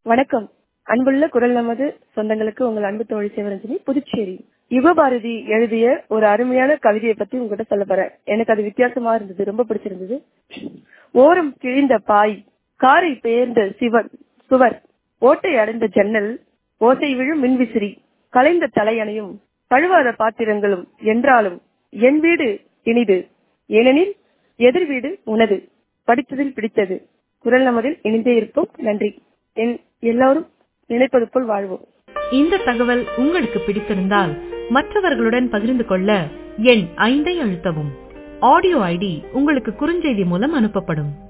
வணக்கம் அன்புள்ள குரல் நமது சொந்தங்களுக்கு உங்கள் அன்பு தோழி சிவரஞ்சனி புதுச்சேரி யுகபாரதி எழுதிய ஒரு அருமையான கவிதையை பத்தி உங்ககிட்ட சொல்ல போறேன் எனக்கு அது வித்தியாசமா இருந்தது ரொம்ப பிடிச்சிருந்தது ஓரம் கிழிந்த பாய் காரை பெயர்ந்த சிவன் சுவர் ஓட்டை அடைந்த ஜன்னல் ஓசை விழும் மின்விசிறி கலைந்த தலையணையும் கழுவாத பாத்திரங்களும் என்றாலும் என் வீடு இனிது ஏனெனில் எதிர் வீடு உனது படித்ததில் பிடித்தது குரல் நமதில் இணைந்தே இருப்போம் நன்றி என் எல்லாரும் நினைப்பது போல் வாழ்வோம் இந்த தகவல் உங்களுக்கு பிடித்திருந்தால் மற்றவர்களுடன் பகிர்ந்து கொள்ள எண் ஐந்தை அழுத்தவும் ஆடியோ ஐடி உங்களுக்கு குறுஞ்செய்தி மூலம் அனுப்பப்படும்